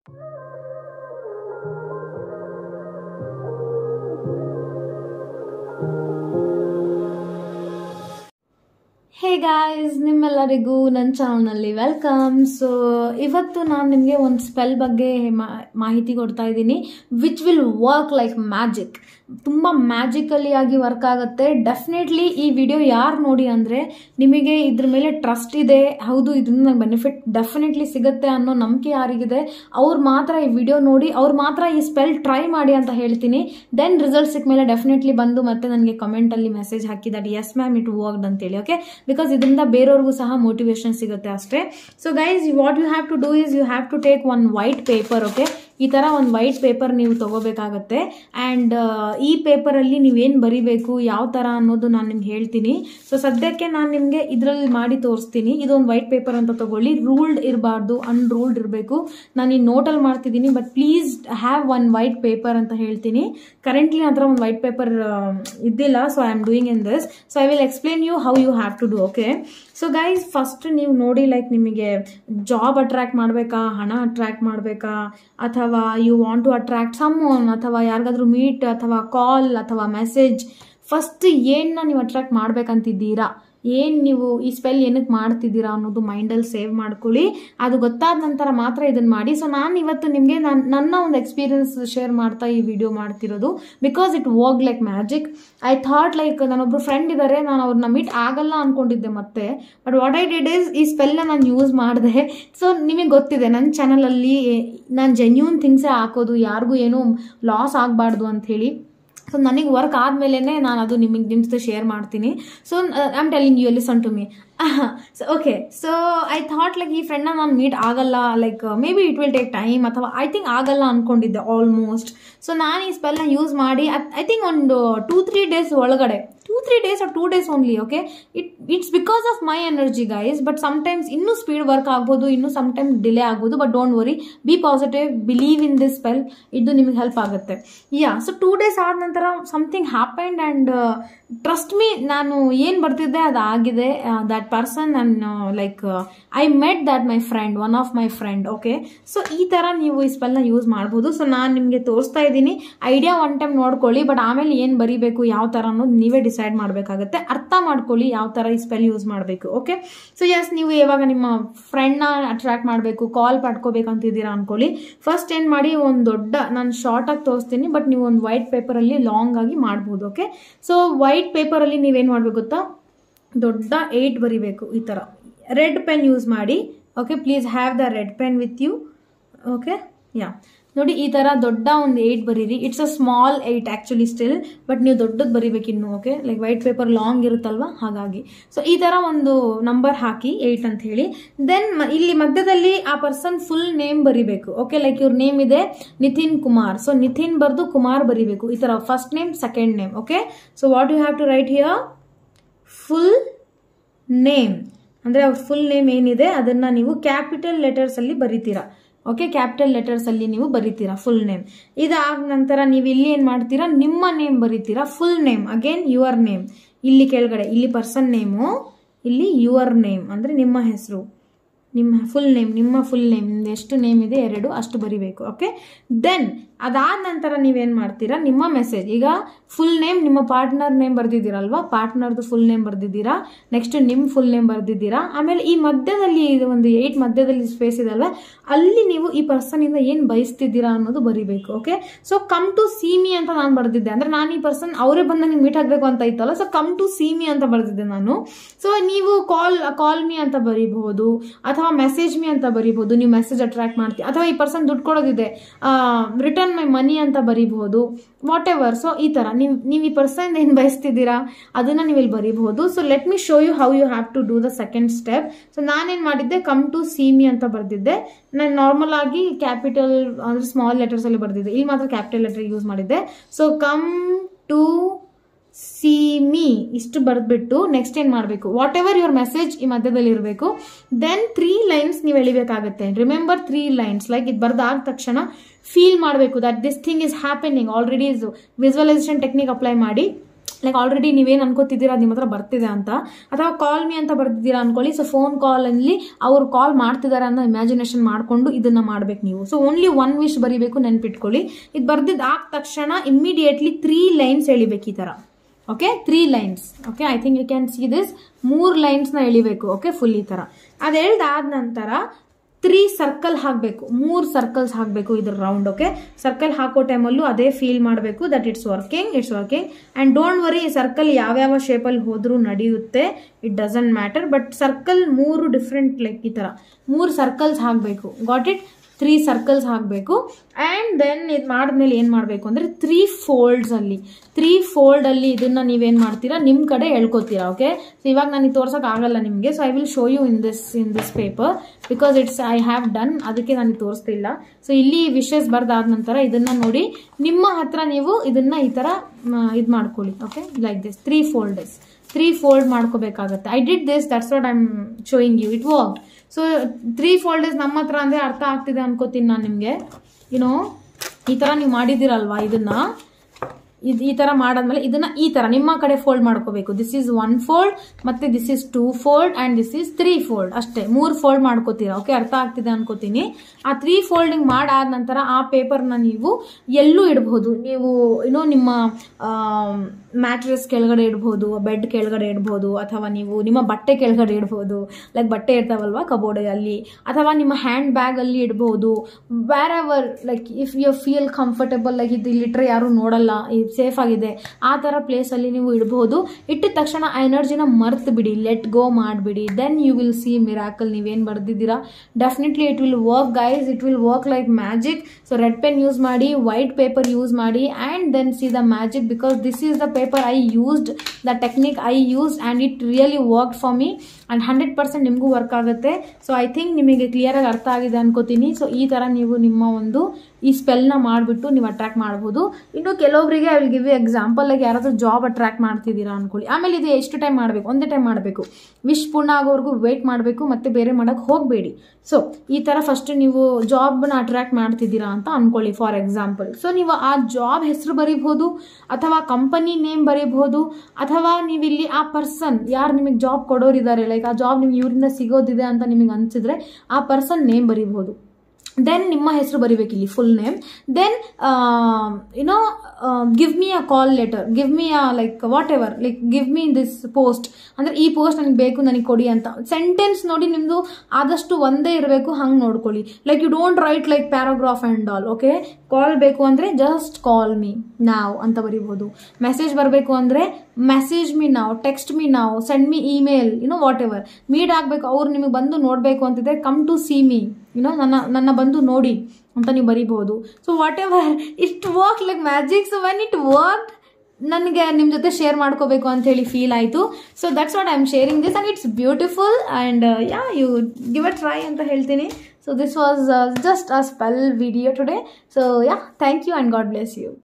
hey guys ನಿಮ್ಮೆಲ್ಲರಿಗೂ ನನ್ನ ಚಾನಲ್ನಲ್ಲಿ ವೆಲ್ಕಮ್ ಸೊ ಇವತ್ತು ನಾನು ನಿಮಗೆ ಒಂದು ಸ್ಪೆಲ್ ಬಗ್ಗೆ ಮಾ- ಮಾಹಿತಿ ಕೊಡ್ತಾ ಇದ್ದೀನಿ which will work like magic ತುಂಬ ಮ್ಯಾಜಿಕಲಿ ಆಗಿ ವರ್ಕ್ ಆಗುತ್ತೆ ಡೆಫಿನೆಟ್ಲಿ ಈ ವಿಡಿಯೋ ಯಾರು ನೋಡಿ ಅಂದರೆ ನಿಮಗೆ ಇದ್ರ ಮೇಲೆ ಟ್ರಸ್ಟ್ ಇದೆ ಹೌದು ಇದರಿಂದ ನಂಗೆ ಬೆನಿಫಿಟ್ ಡೆಫಿನೆಟ್ಲಿ ಸಿಗುತ್ತೆ ಅನ್ನೋ ನಂಬಿಕೆ ಯಾರಿಗಿದೆ ಅವ್ರು ಮಾತ್ರ ಈ ವಿಡಿಯೋ ನೋಡಿ ಅವ್ರು ಮಾತ್ರ ಈ ಸ್ಪೆಲ್ ಟ್ರೈ ಮಾಡಿ ಅಂತ ಹೇಳ್ತೀನಿ ದೆನ್ ರಿಸಲ್ಟ್ ಸಿಕ್ಕ ಮೇಲೆ ಡೆಫಿನೆಟ್ಲಿ ಬಂದು ಮತ್ತೆ ನನಗೆ ಕಮೆಂಟಲ್ಲಿ ಮೆಸೇಜ್ ಹಾಕಿ that yes ma'am it worked ಅಂತೇಳಿ ಓಕೆ ಬಿಕಾಸ್ ಇದರಿಂದ ಬೇರೆಯವ್ರಿಗೂ ಸಹ ಮೋಟಿವೇಶನ್ ಸಿಗುತ್ತೆ ಅಷ್ಟೇ so guys what you have to do is you have to take one white paper okay ಈ ಥರ ಒಂದು ವೈಟ್ ಪೇಪರ್ ನೀವು ತಗೋಬೇಕಾಗತ್ತೆ ಆ್ಯಂಡ್ ಈ ಪೇಪರಲ್ಲಿ ನೀವೇನು ಬರಿಬೇಕು ಯಾವ ಥರ ಅನ್ನೋದು ನಾನು ನಿಮ್ಗೆ ಹೇಳ್ತೀನಿ ಸೊ ಸದ್ಯಕ್ಕೆ ನಾನು ನಿಮಗೆ ಇದರಲ್ಲಿ ಮಾಡಿ ತೋರಿಸ್ತೀನಿ ಇದೊಂದು ವೈಟ್ ಪೇಪರ್ ಅಂತ ತಗೊಳ್ಳಿ ರೂಲ್ಡ್ ಇರಬಾರ್ದು ಅನ್ರೂಲ್ಡ್ ಇರಬೇಕು ನಾನು ಈ ನೋಟಲ್ಲಿ ಮಾಡ್ತಿದ್ದೀನಿ but please have one white paper ಅಂತ ಹೇಳ್ತೀನಿ ಕರೆಂಟ್ಲಿ ಹತ್ರ ಒಂದು ವೈಟ್ ಪೇಪರ್ ಇದ್ದಿಲ್ಲ so I am doing in this so I will explain you how you have to do okay so guys first ನೀವು ನೋಡಿ ಲೈಕ್ ನಿಮಗೆ ಜಾಬ್ ಅಟ್ರಾಕ್ಟ್ ಮಾಡಬೇಕಾ ಹಣ ಅಟ್ರಾಕ್ಟ್ ಮಾಡಬೇಕಾ ಅಥವಾ you want to attract someone ಅಥವಾ ಯಾರಿಗಾದ್ರೂ ಮೀಟ್ ಅಥವಾ ಕಾಲ್ ಅಥವಾ ಮೆಸೇಜ್ ಫಸ್ಟ್ ಏನನ್ನ ನೀವು ಅಟ್ರಾಕ್ಟ್ ಮಾಡ್ಬೇಕಂತಿದ್ದೀರಾ ಏನು ನೀವು ಈ ಸ್ಪೆಲ್ ಏನಕ್ಕೆ ಮಾಡ್ತಿದ್ದೀರಾ ಅನ್ನೋದು ಮೈಂಡಲ್ಲಿ ಸೇವ್ ಮಾಡ್ಕೊಳ್ಳಿ ಅದು ಗೊತ್ತಾದ ನಂತರ ಮಾತ್ರ ಇದನ್ನು ಮಾಡಿ ಸೊ ನಾನು ಇವತ್ತು ನಿಮಗೆ ನಾನು ನನ್ನ ಒಂದು ಎಕ್ಸ್ಪೀರಿಯನ್ಸ್ ಶೇರ್ ಮಾಡ್ತಾ ಈ ವಿಡಿಯೋ ಮಾಡ್ತಿರೋದು because it work like magic I thought like ನನ್ನೊಬ್ರು ಫ್ರೆಂಡ್ ಇದ್ದಾರೆ ನಾನು ಅವ್ರನ್ನ ಮೀಟ್ ಆಗಲ್ಲ ಅನ್ಕೊಂಡಿದ್ದೆ ಮತ್ತೆ but what I did is ಈ ಸ್ಪೆಲ್ನ ನಾನು ಯೂಸ್ ಮಾಡಿದೆ ಸೊ ನಿಮಗೆ ಗೊತ್ತಿದೆ ನನ್ನ ಚಾನಲಲ್ಲಿ ನಾನು ಜೆನ್ಯೂನ್ ಥಿಂಗ್ಸೇ ಹಾಕೋದು ಯಾರಿಗೂ ಏನೂ ಲಾಸ್ ಆಗಬಾರ್ದು ಅಂಥೇಳಿ ಸೊ ನನಗೆ ವರ್ಕ್ ಆದಮೇಲೆ ನಾನು ಅದು ನಿಮಗೆ ನಿಮ್ಮ ಜೊತೆ ಶೇರ್ ಮಾಡ್ತೀನಿ so I am telling you listen to me so okay so I thought like ಈ ಫ್ರೆಂಡ್ನ ನಾನು ಮೀಟ್ ಆಗಲ್ಲ like maybe it will take time ಅಥವಾ ಐ ಥಿಂಕ್ ಆಗಲ್ಲ ಅಂದ್ಕೊಂಡಿದ್ದೆ ಆಲ್ಮೋಸ್ಟ್ ಸೊ ನಾನು ಈ ಸ್ಪೆಲ್ನ ಯೂಸ್ ಮಾಡಿ ಐ ಥಿಂಕ್ ಒಂದು ಟೂ ತ್ರೀ ಡೇಸ್ ಒಳಗಡೆ two three days or two days only okay it it's because of my energy guys but sometimes ಇನ್ನೂ ಸ್ಪೀಡ್ ವರ್ಕ್ ಆಗ್ಬೋದು ಇನ್ನೂ ಸಮ್ಟೈಮ್ಸ್ ಡಿಲೇ ಆಗ್ಬೋದು but don't worry be positive believe in this spell ಇದು ನಿಮಗೆ help ಆಗುತ್ತೆ yeah so two days ಆದ ನಂತರ something happened and trust me ನಾನು ಏನು ಬರ್ತಿದ್ದೆ ಅದು ಆಗಿದೆ ದಟ್ ಪರ್ಸನ್ ನಾನು like I met that my friend one of my friend okay so ಈ ಥರ ನೀವು ಈ ಸ್ಪೆಲ್ನ ಯೂಸ್ ಮಾಡ್ಬೋದು ಸೊ ನಾನು ನಿಮಗೆ ತೋರಿಸ್ತಾ ಇದ್ದೀನಿ ಐಡಿಯಾ ಒನ್ ಟೈಮ್ ನೋಡ್ಕೊಳ್ಳಿ ಬಟ್ ಆಮೇಲೆ ಏನು ಬರೀಬೇಕು ಯಾವ ಥರ ಅನ್ನೋದು ನೀವೇ ಡಿಸೈಡ್ ಮಾಡಬೇಕಾಗುತ್ತೆ ಅರ್ಥ ಮಾಡ್ಕೊಳ್ಳಿ ಯಾವ ಥರ ಈ ಸ್ಪೆಲ್ ಯೂಸ್ ಮಾಡಬೇಕು ಓಕೆ ಸೊ ಎಸ್ ನೀವು ಯಾವಾಗ ನಿಮ್ಮ ಫ್ರೆಂಡ್ನ ಅಟ್ರಾಕ್ಟ್ ಮಾಡಬೇಕು ಕಾಲ್ ಪಡ್ಕೋಬೇಕಂತಿದ್ದೀರಾ ಅನ್ಕೊಳ್ಳಿ ಫಸ್ಟ್ ಏನು ಮಾಡಿ ಒಂದು ದೊಡ್ಡ ನಾನು ಶಾರ್ಟಾಗಿ ತೋರಿಸ್ತೀನಿ ಬಟ್ ನೀವು ಒಂದು ವೈಟ್ ಪೇಪರಲ್ಲಿ ಲಾಂಗ್ ಆಗಿ ಮಾಡ್ಬೋದು ಓಕೆ ಸೊ ವೈಟ್ ಪೇಪರಲ್ಲಿ ನೀವೇನು ಮಾಡಬೇಕು ಗೊತ್ತಾ ದೊಡ್ಡ ಏಯ್ಟ್ ಬರಿಬೇಕು ಈ ಥರ ರೆಡ್ ಪೆನ್ ಯೂಸ್ ಮಾಡಿ okay please have the red pen with you okay yeah ನೋಡಿ ಈ ಥರ ದೊಡ್ಡ ಒಂದು ಏಯ್ಟ್ ಬರೀರಿ it's a small eight actually still but ನೀವು ದೊಡ್ಡದು ಬರಿಬೇಕು ಇನ್ನು okay like white paper long ಇರುತ್ತಲ್ವ ಹಾಗಾಗಿ ಸೊ ಈ ಥರ ಒಂದು ನಂಬರ್ ಹಾಕಿ ಏಯ್ಟ್ ಅಂತ ಹೇಳಿ ದೆನ್ ಇಲ್ಲಿ ಮಧ್ಯದಲ್ಲಿ ಆ ಪರ್ಸನ್ ಫುಲ್ ನೇಮ್ ಬರಿಬೇಕು ಓಕೆ ಲೈಕ್ ಇವ್ರ ನೇಮ್ ಇದೆ ನಿತಿನ್ ಕುಮಾರ್ ಸೊ ನಿತಿನ್ ಬರ್ದು ಕುಮಾರ್ ಬರಿಬೇಕು ಈ ಥರ first name second name okay so what you have to write here full name ಅಂದರೆ ಅವ್ರ ಫುಲ್ ನೇಮ್ ಏನಿದೆ ಅದನ್ನು ನೀವು ಕ್ಯಾಪಿಟಲ್ ಲೆಟರ್ಸಲ್ಲಿ ಬರಿತೀರಾ ಓಕೆ ಕ್ಯಾಪಿಟಲ್ ಲೆಟರ್ಸಲ್ಲಿ ನೀವು ಬರಿತೀರಾ ಫುಲ್ ನೇಮ್ ಇದಾದ ನಂತರ ನೀವು ಇಲ್ಲಿ ಏನು ಮಾಡ್ತೀರಾ ನಿಮ್ಮ ನೇಮ್ ಬರಿತೀರಾ full name again your name ಇಲ್ಲಿ ಕೆಳಗಡೆ ಇಲ್ಲಿ ಪರ್ಸನ್ ನೇಮು ಇಲ್ಲಿ ಯುವರ್ ನೇಮ್ ಅಂದರೆ ನಿಮ್ಮ ಹೆಸರು ನಿಮ್ಮ ಫುಲ್ ನೇಮ್ ನಿಮ್ಮ ಫುಲ್ ನೇಮ್ ನಿಮ್ದು ಎಷ್ಟು ನೇಮ್ ಇದೆ ಎರಡು ಅಷ್ಟು ಬರಿಬೇಕು ಓಕೆ ದೆನ್ ಅದಾದ ನಂತರ ನೀವೇನು ಮಾಡ್ತೀರಾ ನಿಮ್ಮ ಮೆಸೇಜ್ ಈಗ ಫುಲ್ ನೇಮ್ ನಿಮ್ಮ ಪಾರ್ಟ್ನರ್ ನೇಮ್ ಬರ್ದಿದ್ದೀರಲ್ವಾ ಪಾರ್ಟ್ನರ್ದು ಫುಲ್ ನೇಮ್ ಬರ್ದಿದ್ದೀರಾ ನೆಕ್ಸ್ಟ್ ನಿಮ್ಮ ಫುಲ್ ನೇಮ್ ಬರ್ದಿದ್ದೀರಾ ಆಮೇಲೆ ಈ ಮಧ್ಯದಲ್ಲಿ ಇದು ಒಂದು ಏಯ್ಟ್ ಮಧ್ಯದಲ್ಲಿ ಸ್ಪೇಸ್ ಇದಲ್ವಾ ಅಲ್ಲಿ ನೀವು ಈ ಪರ್ಸನಿಂದ ಏನು ಬಯಸ್ತಿದ್ದೀರಾ ಅನ್ನೋದು ಬರಿಬೇಕು okay so come to see me ಅಂತ ನಾನು ಬರ್ದಿದ್ದೆ ಅಂದರೆ ನಾನು ಈ ಪರ್ಸನ್ ಅವರೇ ಬಂದು ನನಗೆ ಮೀಟ್ ಆಗಬೇಕು ಅಂತ ಇತ್ತಲ್ಲ ಸೊ ಕಮ್ ಟು ಸೀಮಿ ಅಂತ ಬರ್ದಿದ್ದೆ ನಾನು ಸೊ ನೀವು ಕಾಲ್ ಕಾಲ್ ಮೀ ಅಂತ ಬರೀಬಹುದು ಅಥವಾ ಮೆಸೇಜ್ ಮೀ ಅಂತ ಬರೀಬಹುದು ನೀವು ಮೆಸೇಜ್ ಅಟ್ರಾಕ್ಟ್ ಮಾಡ್ತೀವಿ ಅಥವಾ ಈ ಪರ್ಸನ್ ದುಡ್ಡು ಕೊಡೋದಿದೆ ರಿಟರ್ನ್ ಮೈ ಮನಿ ಅಂತ ಬರೀಬಹುದು ವಾಟ್ ಎವರ್ ಸೊ ಈ ಥರ ನೀವು ನೀವು ಈ ಪರ್ಸನ್ ಏನು ಬಯಸ್ತಿದ್ದೀರಾ ಅದನ್ನು ನೀವು ಇಲ್ಲಿ ಬರೀಬಹುದು so let me show you how you have to do the second step so ನಾನೇನು ಮಾಡಿದ್ದೆ ಕಮ್ ಟು ಸೀಮಿ ಅಂತ ಬರ್ದಿದ್ದೆ ನಾನು ನಾರ್ಮಲ್ ಆಗಿ ಕ್ಯಾಪಿಟಲ್ ಅಂದರೆ ಸ್ಮಾಲ್ ಲೆಟರ್ಸಲ್ಲಿ ಬರ್ದಿದ್ದೆ ಇಲ್ಲಿ ಮಾತ್ರ ಕ್ಯಾಪಿಟಲ್ ಲೆಟರ್ ಯೂಸ್ ಮಾಡಿದ್ದೆ so come to see me ಇಷ್ಟು ಬರೆದ್ಬಿಟ್ಟು ನೆಕ್ಸ್ಟ್ ಏನು ಮಾಡಬೇಕು ವಾಟ್ ಎವರ್ ಯುವರ್ ಮೆಸೇಜ್ ಈ ಮಧ್ಯದಲ್ಲಿ ಇರಬೇಕು ದೆನ್ ತ್ರೀ ಲೈನ್ಸ್ ನೀವು ಎಳಿಬೇಕಾಗುತ್ತೆ ರಿಮೆಂಬರ್ ತ್ರೀ ಲೈನ್ಸ್ ಲೈಕ್ ಇದು ಬರ್ದಾದ ತಕ್ಷಣ ಫೀಲ್ ಮಾಡಬೇಕು that this thing is happening already is visualization technique apply ಮಾಡಿ ಲೈಕ್ ಆಲ್ರೆಡಿ ನೀವೇನು ಅನ್ಕೋತಿದ್ದೀರಾ ನಿಮ್ಮ ಹತ್ರ ಬರ್ತಿದೆ ಅಂತ ಅಥವಾ ಕಾಲ್ ಮಿ ಅಂತ ಬರ್ತಿದ್ದೀರಾ ಅನ್ಕೊಳ್ಳಿ ಸೊ ಫೋನ್ ಕಾಲಲ್ಲಿ ಅವ್ರು ಕಾಲ್ ಮಾಡ್ತಿದ್ದಾರೆ ಅನ್ನೋ ಇಮ್ಯಾಜಿನೇಷನ್ ಮಾಡಿಕೊಂಡು ಇದನ್ನ ಮಾಡ್ಬೇಕು ನೀವು ಸೊ ಓನ್ಲಿ ಒನ್ ವಿಶ್ ಬರೀಬೇಕು ನೆನ್ಪಿಟ್ಕೊಳ್ಳಿ ಇದು ಬರ್ದಿದ್ದು ಆದ ತಕ್ಷಣ ಇಮ್ಮಿಡಿಯೇಟ್ಲಿ ತ್ರೀ ಲೈನ್ಸ್ ಎಳಿಬೇಕು ಈ ಥರ okay three lines okay I think you can see this ಮೂರು ಲೈನ್ಸ್ನ ಎಳಿಬೇಕು ಓಕೆ ಫುಲ್ ಈ ಥರ ಅದು ಎಳ್ದಾದ ನಂತರ ತ್ರೀ ಸರ್ಕಲ್ ಹಾಕಬೇಕು ಮೂರು ಸರ್ಕಲ್ಸ್ ಹಾಕಬೇಕು ಇದ್ರ ರೌಂಡ್ ಓಕೆ ಸರ್ಕಲ್ ಹಾಕೋ ಟೈಮಲ್ಲೂ ಅದೇ ಫೀಲ್ ಮಾಡಬೇಕು that it's working it's working and don't worry circle ಯಾವ್ಯಾವ ಶೇಪಲ್ಲಿ ಹೋದರೂ ನಡೆಯುತ್ತೆ it doesn't matter but circle ಮೂರು ಡಿಫ್ರೆಂಟ್ ಲೈಕ್ ಈ ಥರ ಮೂರು ಸರ್ಕಲ್ಸ್ ಹಾಕಬೇಕು ಗಾಟ್ ಇಟ್ ತ್ರೀ ಸರ್ಕಲ್ಸ್ ಹಾಕಬೇಕು ಆ್ಯಂಡ್ ದೆನ್ ಇದು ಮಾಡಿದ್ಮೇಲೆ ಏನು ಮಾಡಬೇಕು ಅಂದರೆ ತ್ರೀ ಫೋಲ್ಡ್ಸಲ್ಲಿ ತ್ರೀ ಫೋಲ್ಡಲ್ಲಿ ಇದನ್ನು ನೀವೇನು ಮಾಡ್ತೀರಾ ನಿಮ್ಮ ಕಡೆ ಹೇಳ್ಕೊತೀರಾ ಓಕೆ ಸೊ ಇವಾಗ ನನಗೆ ತೋರ್ಸೋಕೆ ಆಗಲ್ಲ ನಿಮಗೆ so I will show you in this in this paper because it's I have done ಅದಕ್ಕೆ ನನಗೆ ತೋರಿಸ್ತಿಲ್ಲ ಸೊ ಇಲ್ಲಿ ವಿಶಸ್ ಬರ್ದಾದ ನಂತರ ಇದನ್ನು ನೋಡಿ ನಿಮ್ಮ ಹತ್ರ ನೀವು ಇದನ್ನು ಈ ಥರ ಇದು ಮಾಡ್ಕೊಳ್ಳಿ okay like this three folders three fold ಮಾಡ್ಕೋಬೇಕಾಗತ್ತೆ I did this that's what I am showing you it work so three folders ನಮ್ಮ ಹತ್ರ ಅಂದರೆ ಅರ್ಥ ಆಗ್ತಿದೆ ಅನ್ಕೋತೀನಿ ನಾನು ನಿಮಗೆ ಯುನೋ ಈ ಥರ ನೀವು ಮಾಡಿದ್ದೀರಲ್ವಾ ಇದನ್ನ ಇದು ಈ ಥರ ಮಾಡಾದ್ಮೇಲೆ ಇದನ್ನ ಈ ಥರ ನಿಮ್ಮ ಕಡೆ ಫೋಲ್ಡ್ ಮಾಡ್ಕೋಬೇಕು ದಿಸ್ ಈಸ್ ಒನ್ ಫೋಲ್ಡ್ ಮತ್ತೆ this is two fold and this is three fold ಅಷ್ಟೇ ಮೂರು ಫೋಲ್ಡ್ ಮಾಡ್ಕೋತೀರಾ ಓಕೆ ಅರ್ಥ ಆಗ್ತಿದೆ ಅನ್ಕೋತೀನಿ ಆ ತ್ರೀ ಫೋಲ್ಡಿಂಗ್ ಮಾಡಾದ ನಂತರ ಆ ಪೇಪರ್ನ ನೀವು ಎಲ್ಲೂ ಇಡ್ಬೋದು ನೀವು ಏನೋ ನಿಮ್ಮ ಮ್ಯಾಟ್ರೆಸ್ ಕೆಳಗಡೆ ಇಡ್ಬೋದು ಬೆಡ್ ಕೆಳಗಡೆ ಇಡ್ಬೋದು ಅಥವಾ ನೀವು ನಿಮ್ಮ ಬಟ್ಟೆ ಕೆಳಗಡೆ ಇಡ್ಬೋದು ಲೈಕ್ ಬಟ್ಟೆ ಇರ್ತಾವಲ್ವಾ ಕಬೋರ್ಡ್ ಅಲ್ಲಿ ಅಥವಾ ನಿಮ್ಮ ಹ್ಯಾಂಡ್ ಬ್ಯಾಗ್ ಅಲ್ಲಿ ಇಡ್ಬೋದು wherever like if you feel comfortable like ಇದು ಇಲ್ಲಿಟ್ರೆ ಯಾರು ನೋಡಲ್ಲ ಇದು ಸೇಫ್ ಆಗಿದೆ ಆ ಥರ ಪ್ಲೇಸಲ್ಲಿ ನೀವು ಇಡ್ಬೋದು ಇಟ್ಟಿದ ತಕ್ಷಣ ಆ ಎನರ್ಜಿನ ಮರ್ತು ಬಿಡಿ ಲೆಟ್ ಗೋ ಮಾಡಿಬಿಡಿ then you will see miracle ನೀವೇನು ಬರ್ದಿದ್ದೀರಾ definitely it will work guys it will work like magic so red pen use ಮಾಡಿ ವೈಟ್ ಪೇಪರ್ ಯೂಸ್ ಮಾಡಿ and then see the magic because this is the paper I used the technique I used and it really work for me and hundred percent ನಿಮಗೂ work ಆಗುತ್ತೆ so I think ನಿಮಗೆ ಕ್ಲಿಯರಾಗಿ ಅರ್ಥ ಆಗಿದೆ ಅನ್ಕೋತೀನಿ so ಈ ಥರ ನೀವು ನಿಮ್ಮ ಒಂದು ಈ ಸ್ಪೆಲ್ನ ಮಾಡಿಬಿಟ್ಟು ನೀವು ಅಟ್ರಾಕ್ಟ್ ಮಾಡ್ಬೋದು ಇನ್ನು ಕೆಲವೊಬ್ಬರಿಗೆ I will give you example like ಯಾರಾದರೂ ಜಾಬ್ ಅಟ್ರಾಕ್ಟ್ ಮಾಡ್ತಿದ್ದೀರಾ ಅನ್ಕೊಳ್ಳಿ ಆಮೇಲೆ ಇದು ಎಷ್ಟು ಟೈಮ್ ಮಾಡಬೇಕು ಒಂದೇ ಟೈಮ್ ಮಾಡಬೇಕು ವಿಶ್ ಪೂರ್ಣ ಆಗೋವರೆಗೂ ವೆಯ್ಟ್ ಮಾಡಬೇಕು ಮತ್ತೆ ಬೇರೆ ಮಾಡೋಕ್ಕೆ ಹೋಗಬೇಡಿ ಸೊ ಈ ಥರ ಫಸ್ಟ್ ನೀವು ಜಾಬ್ನ ಅಟ್ರಾಕ್ಟ್ ಮಾಡ್ತಿದ್ದೀರಾ ಅಂತ ಅನ್ಕೊಳ್ಳಿ ಫಾರ್ ಎಕ್ಸಾಂಪಲ್ ಸೊ ನೀವು ಆ ಜಾಬ್ ಹೆಸರು ಬರೀಬಹುದು ಅಥವಾ ಕಂಪನಿ ನೇಮ್ ಬರೀಬಹುದು ಅಥವಾ ನೀವಿಲ್ಲಿ ಆ ಪರ್ಸನ್ ಯಾರು ನಿಮಗೆ ಜಾಬ್ ಕೊಡೋರಿದ್ದಾರೆ ಲೈಕ್ ಆ ಜಾಬ್ ನಿಮ್ಗೆ ಇವರಿಂದ ಸಿಗೋದಿದೆ ಅಂತ ನಿಮಗೆ ಅನಿಸಿದ್ರೆ ಆ ಪರ್ಸನ್ ನೇಮ್ ಬರೀಬಹುದು ದೆನ್ ನಿಮ್ಮ ಹೆಸರು ಬರಿಬೇಕು ಇಲ್ಲಿ full name then you know give me a call letter give me a like whatever like give me this post ಅಂದರೆ ಈ ಪೋಸ್ಟ್ ನನಗೆ ಬೇಕು ನನಗೆ ಕೊಡಿ ಅಂತ ಸೆಂಟೆನ್ಸ್ ನೋಡಿ ನಿಮ್ಮದು ಆದಷ್ಟು ಒಂದೇ ಇರಬೇಕು ಹಂಗೆ ನೋಡ್ಕೊಳ್ಳಿ like you don't write like paragraph and all okay call ಬೇಕು ಅಂದರೆ ಜಸ್ಟ್ ಕಾಲ್ ಮೀ ನಾವ್ ಅಂತ ಬರಿಬೋದು ಮೆಸೇಜ್ ಬರಬೇಕು ಅಂದರೆ ಮೆಸೇಜ್ ಮೀ ನಾವು ಟೆಕ್ಸ್ಟ್ ಮೀ ನಾವು send me email you know whatever meet ಆಗಬೇಕು ಅವ್ರು ನಿಮಗೆ ಬಂದು ನೋಡಬೇಕು ಅಂತಿದ್ರೆ come to see me you know ನನ್ನ ನನ್ನ ಬಂದು ನೋಡಿ ಅಂತ ನೀವು ಬರಿಬೋದು so whatever it work like magic so when it work ನನಗೆ ನಿಮ್ಮ ಜೊತೆ ಶೇರ್ ಮಾಡ್ಕೋಬೇಕು ಅಂತ ಹೇಳಿ ಫೀಲ್ ಆಯಿತು so that's what I am sharing this and it's beautiful and yeah you give a try ಅಂತ ಹೇಳ್ತೀನಿ so this was just a spell video today so yeah thank you and God bless you